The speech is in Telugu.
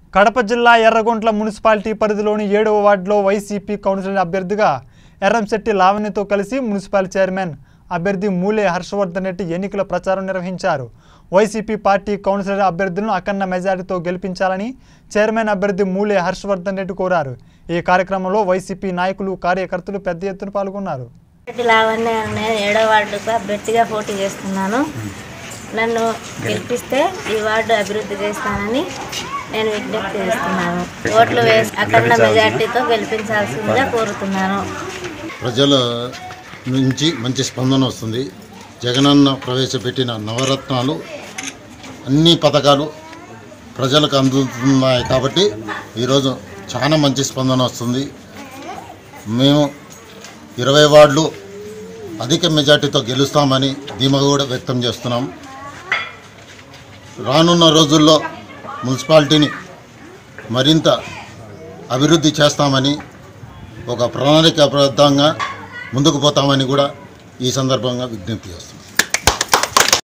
కడప జిల్లా ఎర్రగొంట్ల మున్సిపాలిటీ పరిధిలోని ఏడవ వార్డులో వైసీపీ కౌన్సిలర్ అభ్యర్థిగా ఎర్రంశెట్టి లావణ్యతో కలిసి మున్సిపల్ చైర్మన్ అభ్యర్థి మూలే హర్షవర్ధన్ రెడ్డి ఎన్నికల ప్రచారం నిర్వహించారు వైసీపీ పార్టీ కౌన్సిలర్ అభ్యర్థులను అఖండ మెజారిటీతో గెలిపించాలని చైర్మన్ అభ్యర్థి మూలే హర్షవర్ధన్ రెడ్డి కోరారు ఈ కార్యక్రమంలో వైసీపీ నాయకులు కార్యకర్తలు పెద్ద ఎత్తున పాల్గొన్నారు రెడ్డి లావణ్య నేను ఏడో వార్డుకు అభ్యర్థిగా పోటీ చేస్తున్నాను నన్ను గెలిపిస్తే ఈ వార్డు అభివృద్ధి చేస్తానని నేను విజ్ఞప్తి చేస్తున్నాను ఓట్లు వేసి అఖండ మెజార్టీతో గెలిపించాల్సిందిగా కోరుతున్నాను ప్రజల నుంచి మంచి స్పందన వస్తుంది జగనన్న ప్రవేశపెట్టిన నవరత్నాలు అన్ని పథకాలు ప్రజలకు అందుతున్నాయి కాబట్టి ఈరోజు చాలా మంచి స్పందన వస్తుంది మేము ఇరవై వార్డులు అధిక మెజార్టీతో గెలుస్తామని ధీమా కూడా వ్యక్తం చేస్తున్నాం రానున్న రోజుల్లో మున్సిపాలిటీని మరింత అభివృద్ధి చేస్తామని ఒక ప్రణాళికాబద్ధంగా ముందుకు పోతామని కూడా ఈ సందర్భంగా విజ్ఞప్తి చేస్తున్నాం